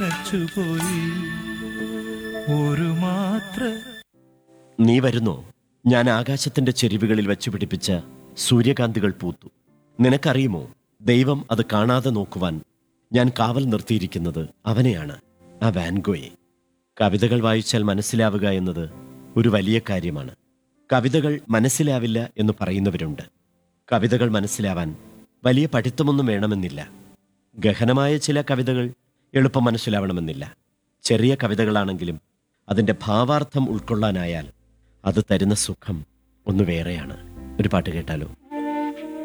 പോയി ഒരു മാത്ര നീ വരുന്നോ ഞാൻ ആകാശത്തിന്റെ ചെരിവുകളിൽ വച്ചു പിടിപ്പിച്ച സൂര്യകാന്തികൾ പൂത്തു നിനക്കറിയുമോ ദൈവം അത് കാണാതെ നോക്കുവാൻ ഞാൻ കാവൽ നിർത്തിയിരിക്കുന്നത് അവനെയാണ് ആ വാൻഗോയെ കവിതകൾ വായിച്ചാൽ മനസ്സിലാവുക എന്നത് ഒരു വലിയ കാര്യമാണ് കവിതകൾ മനസ്സിലാവില്ല എന്ന് പറയുന്നവരുണ്ട് കവിതകൾ മനസ്സിലാവാൻ വലിയ പഠിത്തമൊന്നും വേണമെന്നില്ല ഗഹനമായ ചില കവിതകൾ എളുപ്പം മനസ്സിലാവണമെന്നില്ല ചെറിയ കവിതകളാണെങ്കിലും അതിൻ്റെ ഭാവാർത്ഥം ഉൾക്കൊള്ളാനായാൽ അത് തരുന്ന സുഖം ഒന്ന് വേറെയാണ് ഒരു പാട്ട് കേട്ടാലോ